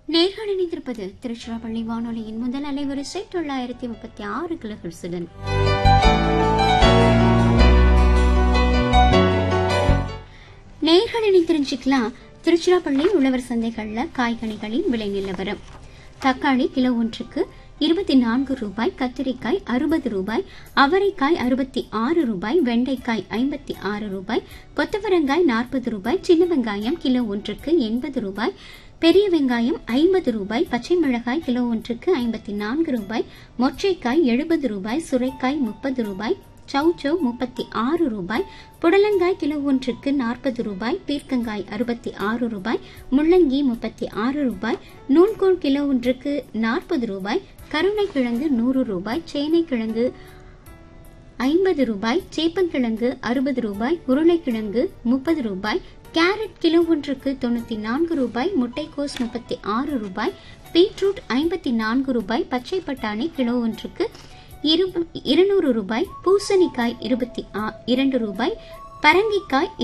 நேர்கள் இணைந்திருப்பது திருச்சிராப்பள்ளி வானொலியின் முதல் அலைவரிசை தொள்ளாயிரத்தி முப்பத்தி ஆறு கிலோஹெர்ஸுடன் நேர்கள் இனி தெரிஞ்சுக்கலாம் திருச்சிராப்பள்ளி உழவர் சந்தைகளில் காய்கனிகளின் விலை நிலவரம் தக்காளி கிலோ ஒன்றுக்கு இருபத்தி நான்கு ரூபாய் கத்திரிக்காய் அறுபது ரூபாய் அவரைக்காய் அறுபத்தி ஆறு ரூபாய் வெண்டைக்காய் ஐம்பத்தி ஆறு ரூபாய் கொத்தவரங்காய் நாற்பது ரூபாய் சின்ன வெங்காயம் கிலோ ஒன்றுக்கு எண்பது ரூபாய் பெரிய வெங்காயம் ஐம்பது ரூபாய் பச்சை மிளகாய் கிலோ ஒன்றுக்கு ஐம்பத்தி நான்கு ரூபாய் மொச்சைக்காய் எழுபது ரூபாய் சுரைக்காய் முப்பது ரூபாய் சௌச்சௌ முப்பத்தி ஆறு ரூபாய் புடலங்காய் கிலோ ஒன்றுக்கு நாற்பது ரூபாய் பீர்க்கங்காய் அறுபத்தி ஆறு ரூபாய் முள்ளங்கி முப்பத்தி ஆறு ரூபாய் நூல்கோல் கிலோ ஒன்றுக்கு நாற்பது ரூபாய் கருணைக்கிழங்கு நூறு ரூபாய் சேனைக்கிழங்கு ஐம்பது ரூபாய் சேப்பங்கிழங்கு அறுபது ரூபாய் உருளைக்கிழங்கு முப்பது ரூபாய் கேரட் கிலோ ஒன்றுக்கு தொண்ணூத்தி நான்கு ரூபாய் முட்டைக்கோஸ் முப்பத்தி ஆறு ரூபாய் பீட்ரூட் ஐம்பத்தி நான்கு ரூபாய் பச்சை பட்டாணி கிலோ ஒன்றுக்கு இரு- இருநூறு ரூபாய் பூசணிக்காய் இருபத்தி ஆ- இரண்டு ரூபாய் பரங்கிக்காய்